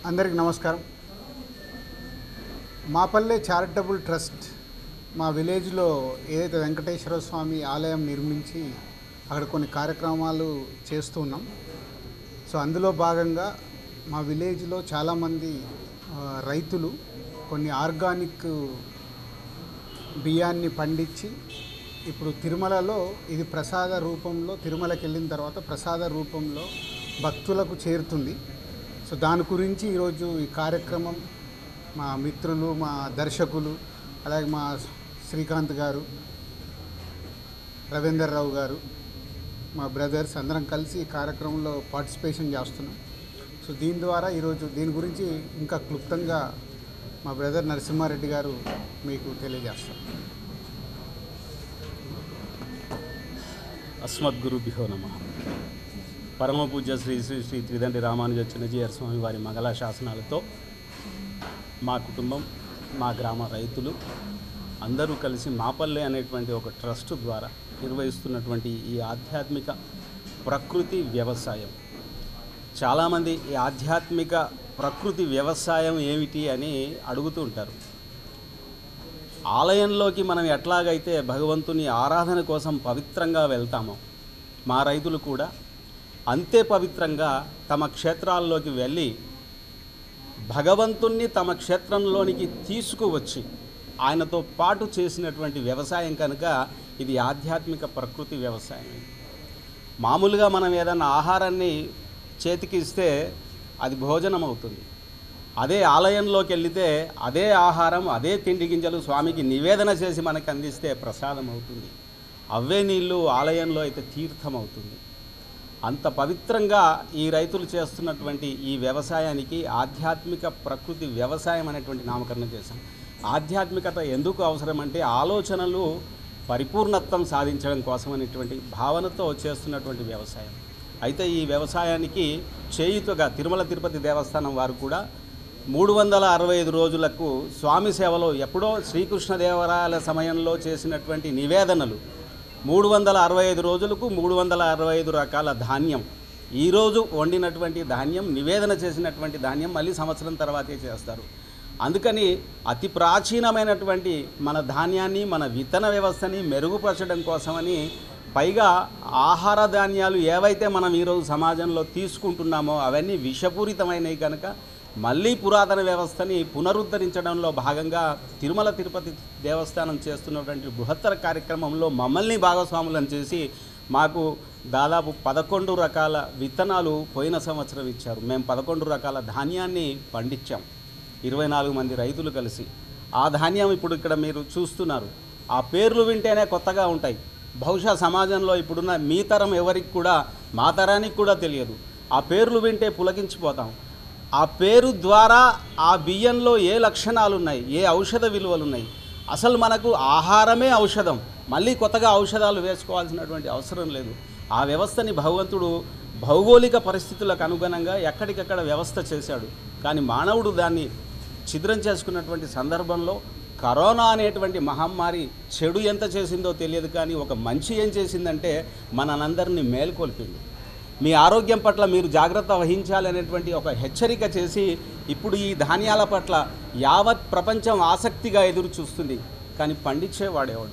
అందరికి నమస్కారం మాపల్లె చారిటబుల్ ట్రస్ట్ మా విలేజ్లో ఏదైతే వెంకటేశ్వర స్వామి ఆలయం నిర్మించి అక్కడ కొన్ని కార్యక్రమాలు చేస్తూ ఉన్నాం సో అందులో భాగంగా మా విలేజ్లో చాలామంది ఆ, రైతులు కొన్ని ఆర్గానిక్ బియ్యాన్ని పండించి ఇప్పుడు తిరుమలలో ఇది ప్రసాద రూపంలో తిరుమలకి వెళ్ళిన తర్వాత ప్రసాద రూపంలో భక్తులకు చేరుతుంది సో దాని గురించి ఈరోజు ఈ కార్యక్రమం మా మిత్రులు మా దర్శకులు అలాగే మా శ్రీకాంత్ గారు రవీందర్ రావు గారు మా బ్రదర్స్ అందరం కలిసి ఈ కార్యక్రమంలో పార్టిసిపేషన్ చేస్తున్నాం సో దీని ద్వారా ఈరోజు దీని గురించి ఇంకా క్లుప్తంగా మా బ్రదర్ నరసింహారెడ్డి గారు మీకు తెలియజేస్తారు అస్మద్గురుభ్యో నమ పరమ పూజ్య శ్రీ శ్రీ శ్రీ త్రిదండి రామానుజ చిన్నజీయర్ స్వామి వారి మంగళ శాసనాలతో మా కుటుంబం మా గ్రామ రైతులు అందరూ కలిసి మాపల్లె అనేటువంటి ఒక ట్రస్ట్ ద్వారా నిర్వహిస్తున్నటువంటి ఈ ఆధ్యాత్మిక ప్రకృతి వ్యవసాయం చాలామంది ఈ ఆధ్యాత్మిక ప్రకృతి వ్యవసాయం ఏమిటి అని అడుగుతూ ఉంటారు ఆలయంలోకి మనం ఎట్లాగైతే భగవంతుని ఆరాధన కోసం పవిత్రంగా వెళ్తామో మా రైతులు కూడా అంతే పవిత్రంగా తమ క్షేత్రాల్లోకి వెళ్ళి భగవంతుణ్ణి తమ క్షేత్రంలోనికి తీసుకువచ్చి ఆయనతో పాటు చేసినటువంటి వ్యవసాయం కనుక ఇది ఆధ్యాత్మిక ప్రకృతి వ్యవసాయం మామూలుగా మనం ఏదన్నా ఆహారాన్ని చేతికి ఇస్తే అది భోజనం అవుతుంది అదే ఆలయంలోకి వెళితే అదే ఆహారం అదే తిండి గింజలు స్వామికి నివేదన చేసి మనకు అందిస్తే ప్రసాదం అవుతుంది అవే నీళ్ళు ఆలయంలో అయితే తీర్థం అవుతుంది అంత పవిత్రంగా ఈ రైతులు చేస్తున్నటువంటి ఈ వ్యవసాయానికి ఆధ్యాత్మిక ప్రకృతి వ్యవసాయం అనేటువంటి నామకరణం చేశాం ఆధ్యాత్మికత ఎందుకు అవసరం అంటే ఆలోచనలు పరిపూర్ణత్వం సాధించడం కోసం అనేటువంటి భావనతో చేస్తున్నటువంటి వ్యవసాయం అయితే ఈ వ్యవసాయానికి చేయుతగా తిరుమల తిరుపతి దేవస్థానం వారు కూడా మూడు వందల అరవై ఐదు రోజులకు స్వామి సేవలో ఎప్పుడో శ్రీకృష్ణదేవరాయల సమయంలో చేసినటువంటి నివేదనలు మూడు వందల అరవై ఐదు రోజులకు మూడు వందల అరవై ఐదు రకాల ధాన్యం ఈరోజు వండినటువంటి ధాన్యం నివేదన చేసినటువంటి ధాన్యం మళ్ళీ సంవత్సరం తర్వాతే చేస్తారు అందుకని అతి ప్రాచీనమైనటువంటి మన ధాన్యాన్ని మన విత్తన వ్యవస్థని మెరుగుపరచడం కోసమని పైగా ఆహార ధాన్యాలు ఏవైతే మనం ఈరోజు సమాజంలో తీసుకుంటున్నామో అవన్నీ విషపూరితమైనవి కనుక మళ్ళీ పురాతన వ్యవస్థని పునరుద్ధరించడంలో భాగంగా తిరుమల తిరుపతి దేవస్థానం చేస్తున్నటువంటి బృహత్తర కార్యక్రమంలో మమ్మల్ని భాగస్వాములను చేసి మాకు దాదాపు పదకొండు రకాల విత్తనాలు పోయిన సంవత్సరం ఇచ్చారు మేము పదకొండు రకాల ధాన్యాన్ని పండించాం ఇరవై నాలుగు మంది రైతులు కలిసి ఆ ధాన్యం ఇప్పుడు ఇక్కడ మీరు చూస్తున్నారు ఆ పేర్లు వింటేనే కొత్తగా ఉంటాయి బహుశా సమాజంలో ఇప్పుడున్న మీ తరం ఎవరికి కూడా మా తరానికి కూడా తెలియదు ఆ పేర్లు వింటే పులకించిపోతాం ఆ పేరు ద్వారా ఆ బియ్యంలో ఏ లక్షణాలు ఉన్నాయి ఏ ఔషధ విలువలు ఉన్నాయి అసలు మనకు ఆహారమే ఔషధం మళ్ళీ కొత్తగా ఔషధాలు వేసుకోవాల్సినటువంటి అవసరం లేదు ఆ వ్యవస్థని భగవంతుడు భౌగోళిక పరిస్థితులకు అనుగుణంగా ఎక్కడికక్కడ వ్యవస్థ చేశాడు కానీ మానవుడు దాన్ని ఛిద్రం చేసుకున్నటువంటి సందర్భంలో కరోనా అనేటువంటి మహమ్మారి చెడు ఎంత చేసిందో తెలియదు కానీ ఒక మంచి ఏం చేసిందంటే మనందరినీ మేల్కొల్పింది మీ ఆరోగ్యం పట్ల మీరు జాగ్రత్త వహించాలి అనేటువంటి ఒక హెచ్చరిక చేసి ఇప్పుడు ఈ ధాన్యాల పట్ల యావత్ ప్రపంచం ఆసక్తిగా ఎదురు చూస్తుంది కానీ పండించేవాడేవాడు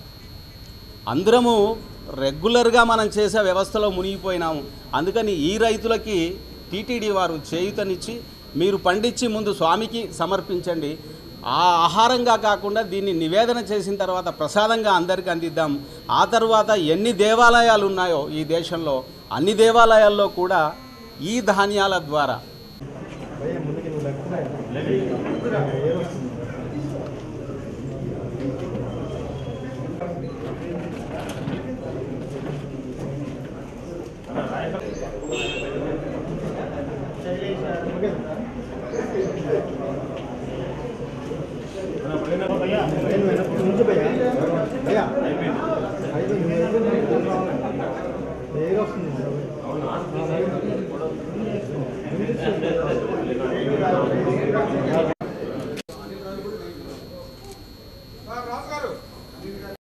అందరము రెగ్యులర్గా మనం చేసే వ్యవస్థలో మునిగిపోయినాము అందుకని ఈ రైతులకి టీటీడీ వారు చేయుతనిచ్చి మీరు పండించి ముందు స్వామికి సమర్పించండి ఆ ఆహారంగా కాకుండా దీన్ని నివేదన చేసిన తర్వాత ప్రసాదంగా అందరికీ అందిద్దాం ఆ తర్వాత ఎన్ని దేవాలయాలు ఉన్నాయో ఈ దేశంలో అన్ని దేవాలయాల్లో కూడా ఈ ధాన్యాల ద్వారా రాజు గారు